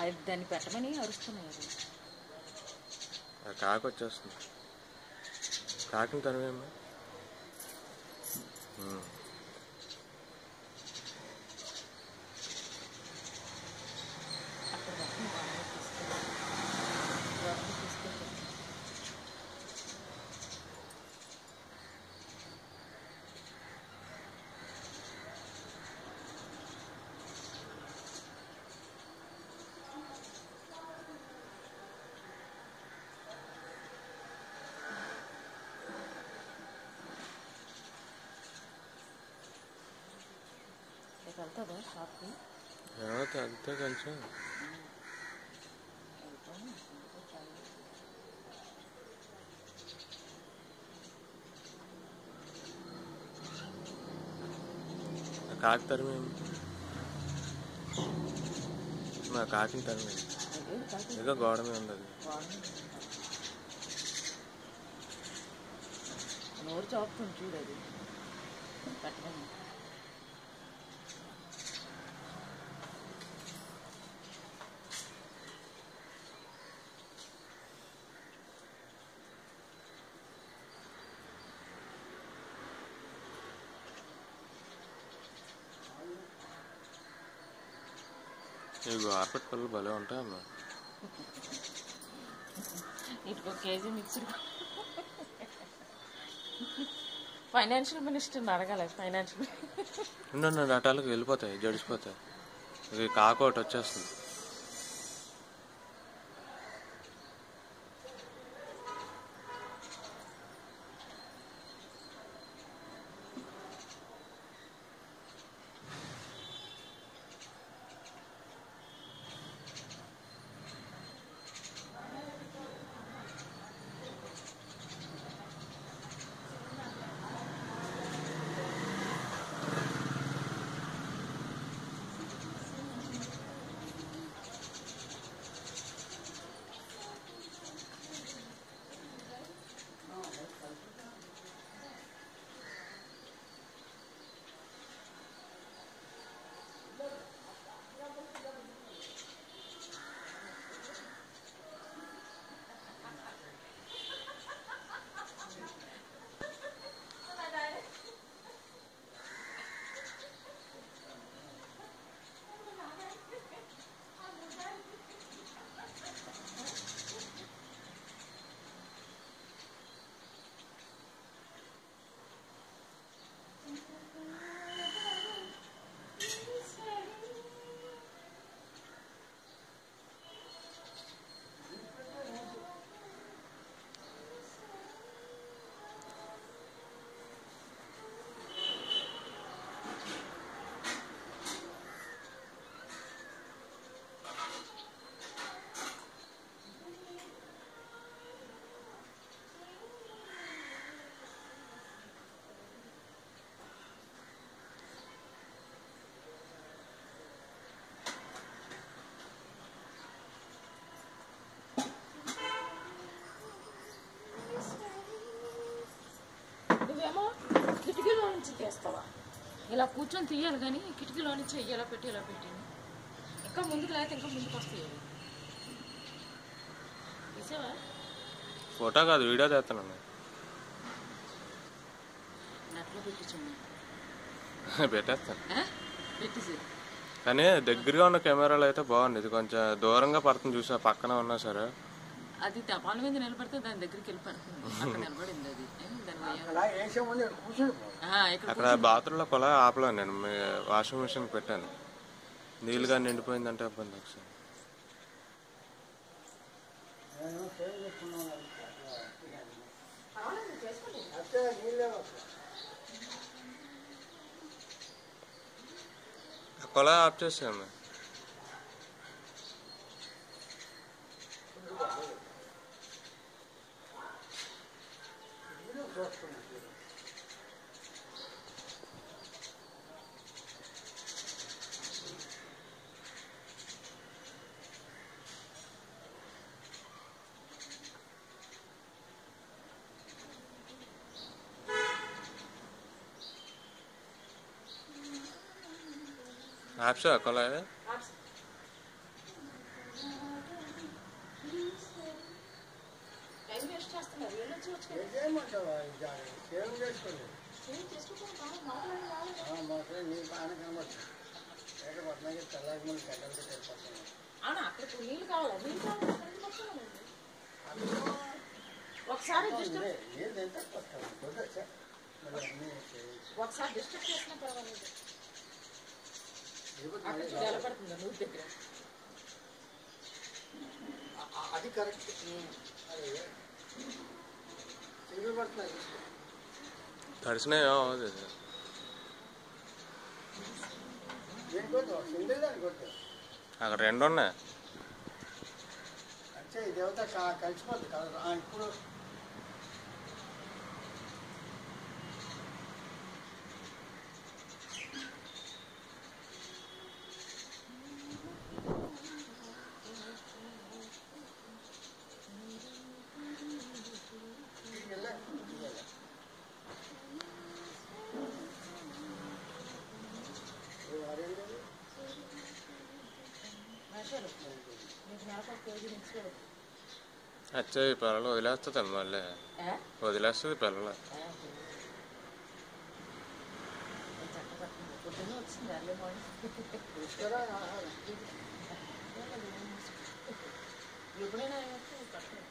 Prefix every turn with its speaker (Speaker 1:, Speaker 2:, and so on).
Speaker 1: అది దాన్ని పెట్టమని అరుస్తున్నాయి అది
Speaker 2: ఆ కాకి వచ్చేస్తుంది కాకిని తనవేమ్మా
Speaker 1: అక్కడ పక్కన బాగా తీసుకెళ్ళి లోపలికి తీసుకెళ్ళి రేపు వెళ్తుందా షాప్కి
Speaker 2: ఏమైతే అంతే కొంచెం ఆ కాకి తరిమేమి మా కాకిని తరిమేమి
Speaker 1: అదే కాదు
Speaker 2: ఏదో గోడ మీద ఉంది అది
Speaker 1: బాగుంది నోరు చాపుతుంది చూడు అది పెట్టమని
Speaker 2: ఈ గోరపెట్ట పళ్ళు భలే ఉంటాయమ్మా
Speaker 1: ఇటుకు ఒక కేజీ మిక్స్డ్ ఫైనాన్షియల్ మినిస్టర్ని అడగాలి ఫైనాన్షియల్
Speaker 2: ఉండండి అటాలకు వెళ్ళిపోతాయి జడిసిపోతాయి ఇది కాకు ఒకటి వచ్చేస్తుంది
Speaker 1: నువ్వేమో కిటికీలో నుంచి తీస్తావా ఇలా కూర్చొని తీయాలి కానీ కిటికీలో నుంచి ఇలా పెట్టి ఇలా పెట్టి ఇంకా ముందుకు లేకపోతే ఇంకా ముందుకు వస్తాయి అవి. తీసావా
Speaker 2: ఫోటో కాదు వీడియో తీస్తాను
Speaker 1: నెట్లో పెట్టించండి
Speaker 2: పెట్టేస్తాను
Speaker 1: పెట్టేసి
Speaker 2: కానీ దగ్గరగా ఉన్న కెమెరాలు అయితే బాగుంది ఇది కొంచెం దూరంగా పడుతుంది చూసా పక్కన ఉన్నా సరే
Speaker 1: అది తపాల మీద నిలబడితే దాని దగ్గరికి వెళ్ళి పడుతుంది అక్కడ నిలబడింది అది ఏ, దాని వయ్యారం.
Speaker 3: అలా వేసే ముందు ఇక్కడ కూర్చొని పో.
Speaker 1: ఆ, ఇక్కడ
Speaker 2: అక్కడ బాత్రూంలో కొల ఆపలేను నేను మీ వాషింగ్ మిషన్ పెట్టాను నీళ్ళుగా నిండిపోయిందంటే ఇబ్బంది ఒకసారి
Speaker 3: నేను సేవ్ చేసుకున్నాను అట్టే నీళ్ళే వస్తాయి.
Speaker 2: ఆ కొల ఆఫ్ చేసాము
Speaker 3: నీళ్ళు చూస్తున్నాను
Speaker 2: ఆప్సా కొల
Speaker 1: మరి వెళ్ళొచ్చు వచ్చు కదా
Speaker 3: ఏం చేయమంటావా ఈ జాగ్రత్త సేవం చేసుకోండి
Speaker 1: ఏం చేసుకోకుండా మాట్లాడి రాలేదు
Speaker 3: మాత్రం నీ బాగానే కనబడుతుంది ఎక్కడ పట్టినాక తెల్లారి మళ్ళీ గడ్డలకి వెళ్ళిపోతున్నాను
Speaker 1: అవునా అక్కడికి నీళ్ళు కావాలా నీళ్ళు కావాలి అక్కడికి వస్తున్నానండి ఒకసారి డిస్టర్బ్
Speaker 3: నీళ్ళు ఎంత వస్తాను కుదరచ్చా మళ్ళీ అన్నీ చేయించి.
Speaker 1: ఒకసారి డిస్టర్బ్ చేసినా పర్వాలేదు
Speaker 3: లేకపోతే
Speaker 1: అక్కడ
Speaker 3: మళ్ళీ
Speaker 1: చూడు ఎలా పడుతుందో నువ్వు దగ్గర
Speaker 3: ఆ- ఆ- అది కరెక్ట్ అదే సింగిల్ పడుతున్నాయి
Speaker 2: తడిసినాయో అది
Speaker 3: ఏం కొట్టు సింగిల్ దాన్ని కొట్టు
Speaker 2: అక్కడ రెండు ఉన్నాయి
Speaker 3: అంటే ఈ దేవత కా- కలిసిపోద్ది కలర్ ఆ, ఇప్పుడు ఇదిగోలే, ఇదిగోలే. ఏ వాడేంటి అది?
Speaker 1: మేషాలు నీకు నెలకు కేజీ నుంచి
Speaker 2: వచ్చాయి పిల్లలు వదిలేస్తుంది మళ్ళీ వదిలేస్తుంది పిల్లలు
Speaker 1: పొద్దున్న వచ్చింది అర్లీ మార్నింగ్
Speaker 3: తీసుకురా ఆహారం.
Speaker 1: ఎప్పుడైనా కట్టలేదు